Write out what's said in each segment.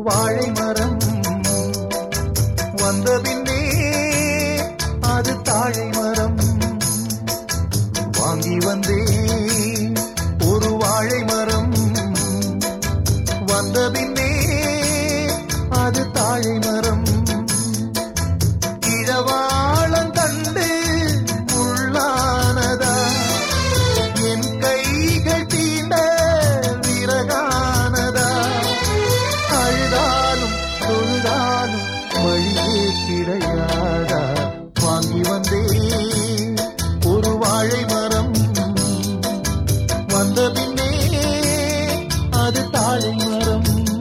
வாழை மரம் வந்த பின்னே அது தாழை மரம் வாங்கி வந்தேன் ஒரு வாழை மரம் வந்த பின்னே அது தாழை மரம் இழவாளம் கண்டு உள்ளானதா என் கைகள் தீண்ட விறகானதா அழுதாலும் தொழுதாலும் வழியே கிடையாதா வாங்கி வந்தேன் ஒரு வாழை மரம் வந்த பின்னே அது தாழை மரம்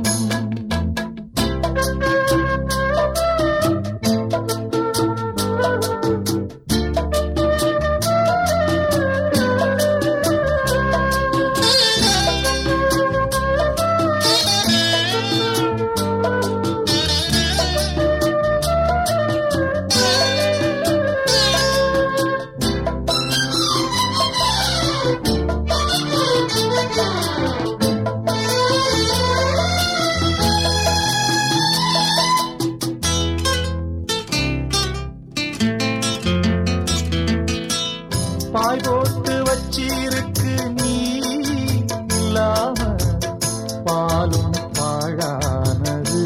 பாய் போட்டு வச்சிருக்கு நீ இல்லாம பாலும் பாழானது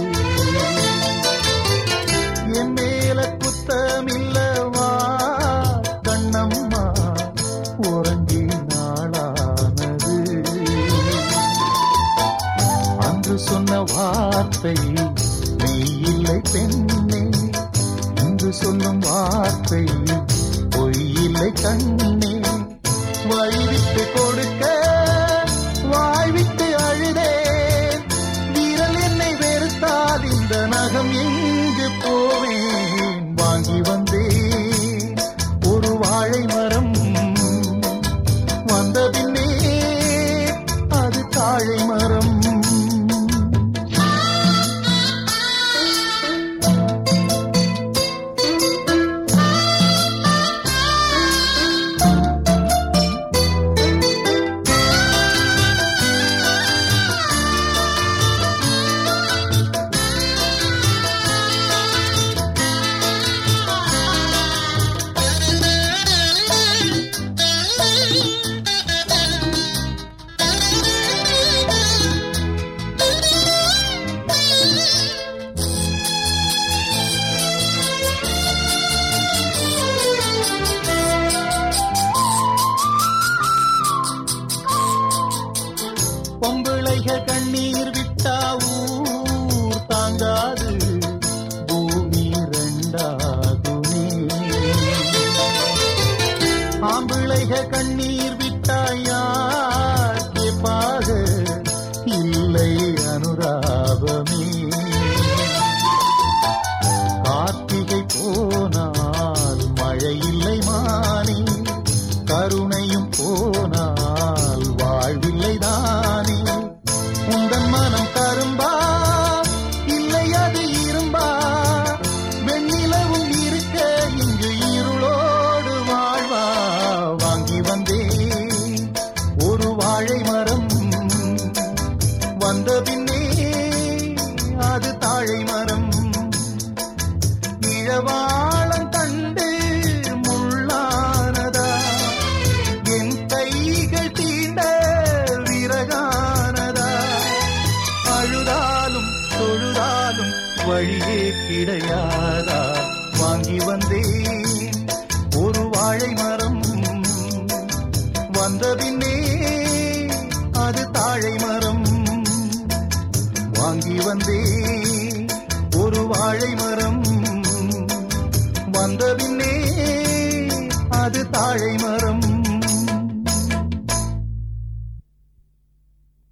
என் மேல குத்தமில்லவா கண்ணம்மா உறங்கி நாளானது அன்று சொன்ன வார்த்தை மெய் இல்லை பெண்ணே இன்று சொல்லும் வார்த்தை பொய் இல்லை கண்ணே வழி விட்டு கொடுக்க வாய் விட்டு அழுதேன் வீரல் என்னை வெறுத்தால் இந்த நகம் எங்கு போவேன் வாங்கி வந்தேன் ஒரு வாழை மரம் வந்த பின்னே அது தாழை மரம் பொம்பிளைக கண்ணீர் விட்டா ஊர் தாங்காது பூமி ரெண்டாகுமே ஆம்பிளைக கண்ணீர் விட்டா யார் கேட்பாக இல்லை அனுராபமே கார்த்திகை போனால் மழை இல்லை மானே கருணையும் போனால் வாழ்வில்லை தானே உந்தன் மனம் கரும்பா இல்லை அது இரும்பா வெண்ணிலவும் இருக்க இங்கு இருளோடு வாழ்வா வாங்கி வந்தேன் ஒரு வாழை மரம் வந்த பின்னே அது தாழை மரம் இழவாளம் கண்டு முள்ளானதா என் கைகள் தீண்ட விறகானதா அழுதாலும் தொழுதாலும் வழியே கிடையாதா வாங்கி வந்தேன் ஒரு வாழை மரம் வந்த பின்னே அது தாழை மரம் வாங்கி வந்தேன் ஒரு வாழை மரம்